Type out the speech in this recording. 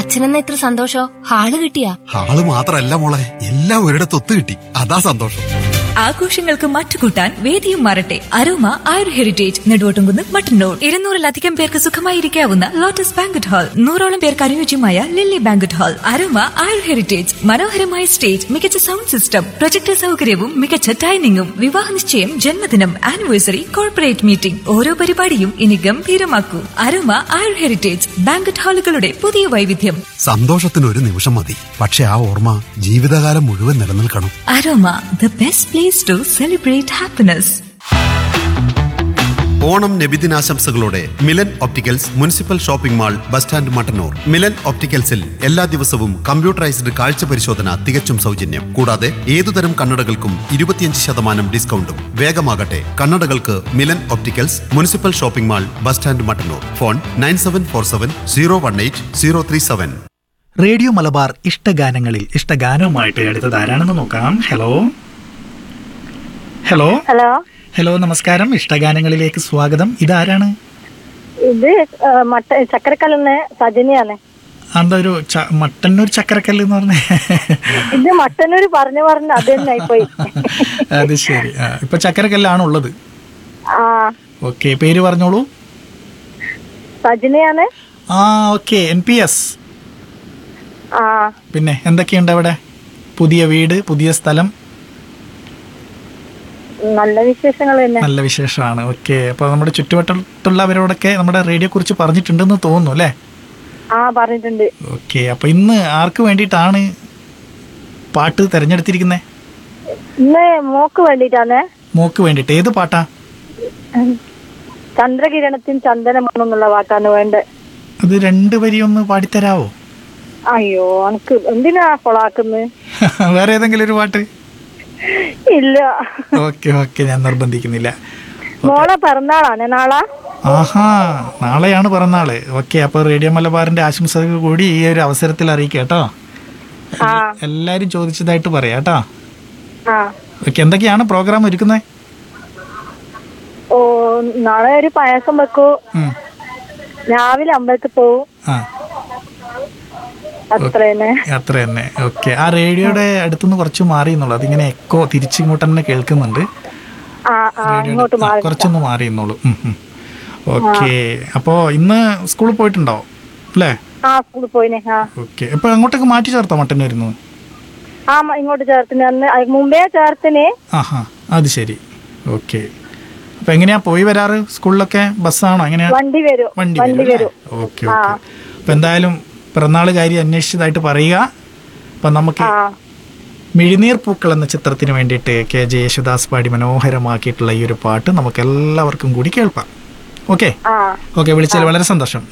അച്ഛനെന്ന ഇത്ര സന്തോഷോ ഹാള് കിട്ടിയാ ആള് മാത്രല്ല മോളെ എല്ലാം ഒരിടത്ത് ഒത്തു കിട്ടി അതാ സന്തോഷം ആഘോഷങ്ങൾക്ക് മറ്റുകൂട്ടാൻ വേദിയും മാറട്ടെ അരോമ ആയുർ ഹെറിറ്റേജ് നെടുവോട്ടുംകുന്ന് മട്ടന്നൂർ ഇരുന്നൂറിലധികം പേർക്ക് സുഖമായിരിക്കാവുന്ന ലോട്ടസ് ബാങ്കറ്റ് ഹാൾ നൂറോളം പേർക്ക് അനുയോജ്യമായ lily banquet hall Aroma Ayur heritage മനോഹരമായ സ്റ്റേജ് മികച്ച സൗണ്ട് സിസ്റ്റം പ്രൊജക്ടർ സൗകര്യവും മികച്ച ഡൈനിങ്ങും വിവാഹ നിശ്ചയം ജന്മദിനം ആനിവേഴ്സറി കോർപ്പറേറ്റ് മീറ്റിംഗ് ഓരോ പരിപാടിയും ഇനി ഗംഭീരമാക്കൂ അരോമ ആയുർ ഹെറിറ്റേജ് ബാങ്കറ്റ് ഹാളുകളുടെ പുതിയ വൈവിധ്യം സന്തോഷത്തിന് ഒരു നിമിഷം മതി പക്ഷെ ആ ഓർമ്മ ജീവിതകാലം മുഴുവൻ നിലനിൽക്കണം Aroma the best place to celebrate happiness Onam നബിദിനാശംസകളോടെ Milan opticals municipal shopping mall bus stand Mattannur Milan ഒപ്റ്റിക്കൽസിൽ എല്ലാ ദിവസവും കമ്പ്യൂട്ടറൈസ്ഡ് കാഴ്ച പരിശോധന തികച്ചും സൗജന്യം കൂടാതെ ഏതുതരം കണ്ണടകൾക്കും ഇരുപത്തിയഞ്ച് ശതമാനം ഡിസ്കൗണ്ടും വേഗമാകട്ടെ കണ്ണടകൾക്ക് Milan opticals municipal shopping mall bus stand Mattannur phone nine seven four seven zero one eight zero three seven radio Malabar ഇഷ്ടഗാനങ്ങളിൽ ഇഷ്ടഗാനവുമായിട്ട് അടുത്തത് ആരാണെന്ന് നോക്കാം ഹലോ ഹലോ ഹലോ ഹലോ നമസ്കാരം ഇഷ്ടഗാനങ്ങളിലേക്ക് സ്വാഗതം ഇതാരാണ് ഇത് ആ, മട്ട ചക്കരക്കല്ലിന്ന് സജനിയാണ് എന്താ ഒരു ച- മട്ടന്നൂർ ചക്കരക്കല്ല് എന്ന് പറഞ്ഞ ഇത് മട്ടന്നൂര് പറഞ്ഞു പറഞ്ഞ് അത് തന്നെ ആയിപ്പോയി അത് ശരി ആ, ഇപ്പൊ ചക്കരക്കല്ലാണ് ഉള്ളത് ആ ഓക്കെ പേര് പറഞ്ഞോളൂ സജനിയാണ് ആ ഓക്കെ എൻ പി എസ് ആ പിന്നെ എന്തൊക്കെയുണ്ട് അവിടെ പുതിയ വീട് പുതിയ സ്ഥലം നല്ല വിശേഷങ്ങൾ തന്നെ നല്ല വിശേഷമാണ് ഓക്കെ അപ്പോൾ നമ്മുടെ ചുറ്റുവട്ടത്തുള്ളവരോടൊക്കെ നമ്മുടെ റേഡിയോ കുറിച്ച് പറഞ്ഞിട്ടുണ്ടെന്ന് തോന്നുന്നു അല്ലേ ആ പറഞ്ഞിട്ടുണ്ട് ഓക്കെ അപ്പോൾ ഇന്ന് ആർക്ക് വേണ്ടിയിട്ടാണ് പാട്ട് തിരഞ്ഞെടുത്തിരിക്കുന്നത് ഇന്ന് മോക്ക് വേണ്ടിട്ടാണ് മോക്ക് വേണ്ടിയിട്ട് ഏത് പാട്ടാ ചന്ദ്രകിരണത്തിൻ ചന്ദനമണം എന്നുള്ള പാട്ടാണ് വേണ്ടത് അത് രണ്ട് വരി ഒന്ന് പാടിത്തരാവോ അയ്യോ എനിക്ക് എന്തിനാ കൊളാക്കുന്നത് വേറെ ഏതെങ്കിലും ഒരു പാട്ട് ഇല്ല ഓക്കെ ഓക്കെ ഞാൻ നിർബന്ധിക്കുന്നില്ല മോളെ പിറന്നാളാണ് നാളെ ആഹാ നാളെയാണ് പിറന്നാള് ഓക്കെ അപ്പോൾ റേഡിയോ മലബാറിന്റെ ആശംസകൾ കൂടി ഈ ഒരു അവസരത്തിൽ അറിയിക്കാം കേട്ടോ ആ എല്ലാരും ചോദിച്ചതായിട്ട് പറയാം കേട്ടോ ആ ഓക്കെ എന്തൊക്കെയാണ് പ്രോഗ്രാം ഒരുക്കുന്നത് ഓ നാളെ ഒരു പായസം വെക്കൂ ഉം. രാവിലെ അമ്പലത്തിൽ പോവും ആ അത്ര തന്നെ അത്ര തന്നെ ഓക്കെ ആ റേഡിയോയുടെ അടുത്തുനിന്ന് കുറച്ച് മാറി എന്നുള്ളൂ അതിങ്ങനെ എക്കോ തിരിച്ചിങ്ങോട്ട് തന്നെ കേൾക്കുന്നുണ്ട് ആ ആ റേഡിയോയുടെ ഇങ്ങോട്ട് ആ, മാറി കുറച്ചൊന്ന് മാറി എന്നുള്ളൂ ഓക്കെ അപ്പോൾ ഇന്ന് സ്കൂളിൽ പോയിട്ടുണ്ടോ അല്ലേ ആ സ്കൂളിൽ പോയിനെ ആ ഓക്കെ അപ്പോൾ അങ്ങോട്ടേക്ക് മാറ്റി ചേർത്തോ മട്ടൻ വരുന്നു ആ മ- ഇങ്ങോട്ട് ചേർത്തിന് അന്ന് അത് മുമ്പേ ചേർത്തിന് ആഹാ അത് ശരി ഓക്കെ അപ്പോൾ എങ്ങനെയാ പോയി വരാറ് സ്കൂളിലൊക്കെ ബസ്സാണോ എങ്ങനെയാ വണ്ടി വരും വണ്ടി വണ്ടി വരും വരും ഓക്കെ ഓക്കെ അപ്പം എന്തായാലും പിറന്നാൾ കാര്യം അന്വേഷിച്ചതായിട്ട് പറയുക അപ്പം നമുക്ക് ആ മിഴിനീർ പൂക്കൾ എന്ന ചിത്രത്തിന് വേണ്ടിയിട്ട് കെ ജെ യേശുദാസ് പാടി മനോഹരമാക്കിയിട്ടുള്ള ഈ ഒരു പാട്ട് നമുക്ക് എല്ലാവർക്കും കൂടി കേൾപ്പാം ഓക്കെ ആ ഓക്കെ വിളിച്ചതിൽ വളരെ സന്തോഷം